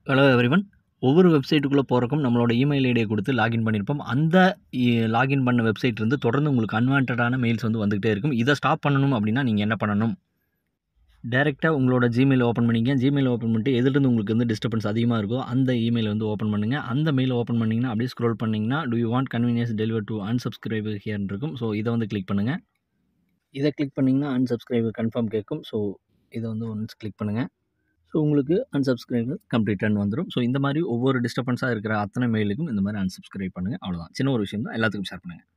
hello everyone ஒவ்வொரு வெப்சைட்டுக்குள்ளே போகிறக்கும் நம்மளோட email ஐடியை கொடுத்து லாகின் பண்ணியிருப்போம் அந்த லாகின் பண்ண வெப்சைட் இருந்து தொடர்ந்து உங்களுக்கு அன்வான்டான மெயில்ஸ் வந்து வந்துகிட்டே இருக்கும் இதை ஸ்டாப் பண்ணணும் அப்படின்னா நீங்கள் என்ன பண்ணணும் டேரெக்டாக உங்களோட ஜிமெயில் ஓப்பன் பண்ணிங்க ஜிமெயில் ஓப்பன் பண்ணிட்டு எதுலேருந்து உங்களுக்கு வந்து டிஸ்டர்பன்ஸ் அதிகமாக இருக்கோ அந்த இமெயில் வந்து ஓப்பன் பண்ணுங்கள் அந்த மெயில் ஓப்பன் பண்ணிங்கன்னா அப்படியே ஸ்க்ரோல் பண்ணிங்கன்னா do you want convenience deliver to unsubscribe ஹியர்னு இருக்கும் ஸோ இதை வந்து கிளிக் பண்ணுங்கள் இதை கிளிக் பண்ணிங்கன்னா unsubscribe கன்ஃபார்ம் கேட்கும் ஸோ இதை வந்து ஒன்ஸ் கிளிக் பண்ணுங்கள் ஸோ உங்களுக்கு unsubscribe கம்ப்ளீட்டன் வந்துடும் ஸோ இந்த மாதிரி ஒவ்வொரு டிஸ்டர்பன்ஸாக இருக்கிற அத்தனை மெயிலுக்கும் இந்த மாதிரி unsubscribe பண்ணுங்கள் அவ்வளோதான் சின்ன ஒரு விஷயம் தான் எல்லாத்துக்கும் ஷேர் பண்ணுங்கள்